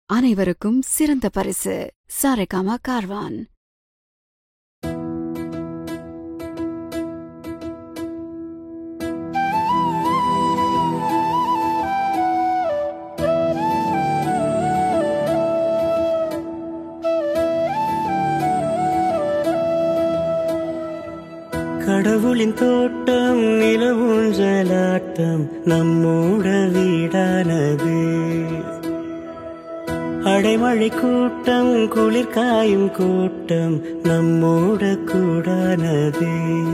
அனைவருக்கும் சிறந்த பரிசு சாரேகாமா கார்வான் கடவுளின் தோட்டம் நிலவூஞ்சலாட்டம் நம்மோட வீடானது அடைமழை கூட்டம் குளிர் காயும் கூட்டம் நம்மோட கூடானது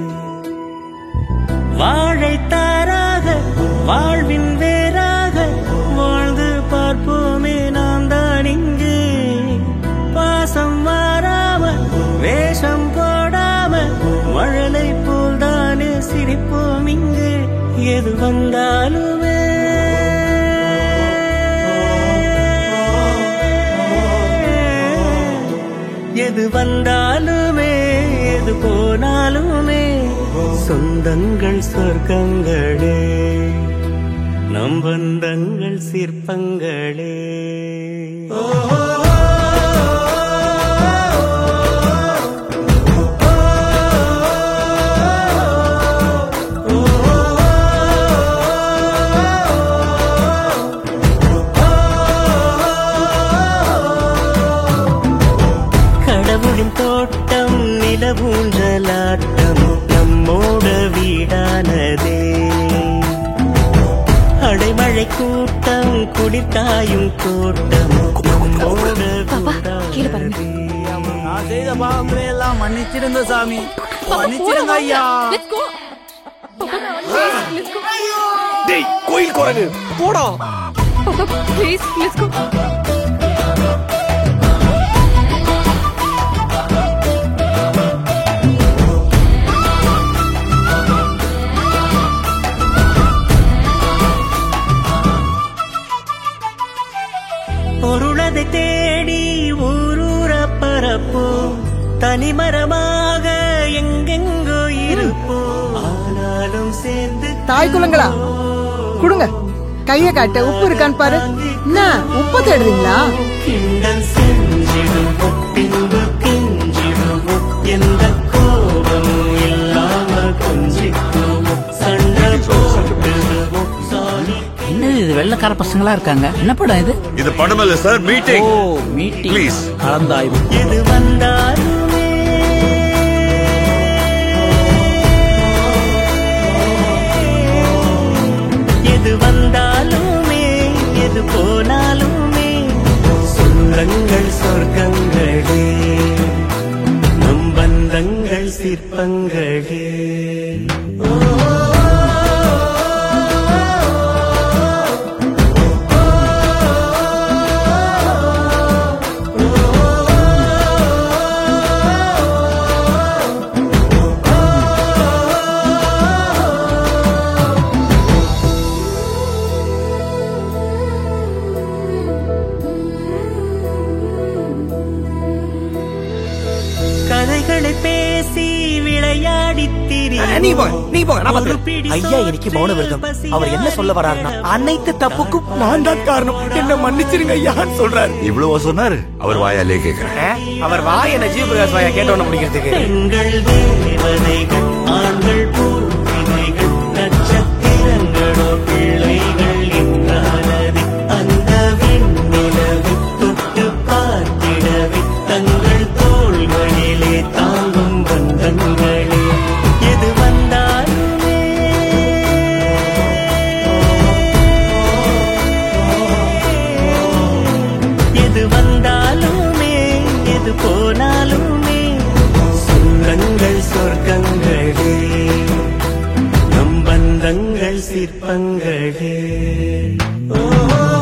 வாழைத்தாராக வாழ்வின் வேறாக வாழ்ந்து பார்ப்போமே நாம் தான் இங்கு பாசம் மாறாம வேஷம் போடாம மழலை போல் தானே சிரிப்போம் இங்கு எது வந்தாலுமே எது வந்தாலுமே எது போனாலுமே சொந்தங்கள் சொர்க்கங்களே நம் பந்தங்கள் சிற்பங்களே கடவுளின் தோட்டம் நிலவூஞ்சலாட்டம் நம்மோட வீடானதே அடைமழை கூட்டம் குளிர்காயும் கூட்டம் நம்மோட கீழே பாருங்க. வீடானதே. நான் செய்த பாவங்களை எல்லாம் மன்னிச்சிடுங்க சாமி மன்னிச்சிடுங்க ஐயா டேய் கோயில் குரங்கு போடா ப்ளீஸ் லெட்ஸ் கோ பொருளதை தேடி ஊரூர பரப்போம் தனிமரமாக எங்கெங்கோ இருப்போம் ஆனாலும் சேர்ந்து தாய் குலங்களா கொடுங்க கைய காட்ட உப்பு இருக்கான்னு பாரு என்ன உப்பு தேடுறீங்களா கிண்டல் செஞ்சிடுவோம் பின்பு கெஞ்சிடுவோம் எந்த கோபமும் இல்லாம கொஞ்சிக்குவோம் சண்டை போட்டுடுவோம் சாரி என்னது இது வெள்ளக்கார பசங்களா இருக்காங்க என்ன படம் இது இது படம் இல்ல sir meeting oh meeting Please. கலந்தாய்வு எது வந்தாலுமே எது வந்தாலுமே எது போனாலுமே சொந்தங்கள் சொர்க்கங்களே நம் பந்தங்கள் சிற்பங்களே கதைகளை பேசி விளையாடி நீ போங்க நீ போங்க நான் பாத்துக்கிறேன். ஐயா எனக்கு மௌன விரதம் அவர் என்ன சொல்ல வராருன்னா அனைத்து தப்புக்கும் நான் தான் காரணம் என்ன மன்னிச்சிருங்க ஐயான்னு சொல்றாரு இவ்வளவு சொன்னாரு அவர் வாயாலே கேக்குறேன் ஆ? அவர் வாய் என்ன ஜீவபிரகாஷ் வாயா கேட்டவன முடிக்கிறதுக்கு பெண்கள் தேவதைகள் ஆண்கள் பூவினைகள் நட்சத்திரங்களோ பிள்ளைகள் என்றானது அந்த விண்ணிலவை தொட்டு பார்த்திடவே தங்கள் தோள்களிலே தாங்கும் பந்தங்களே எது வந்தாலுமே எது வந்தாலுமே எது போனாலுமே சொந்தங்கள் சொர்க்கங்களே நம் பந்தங்கள் சிற்பங்களே ஓ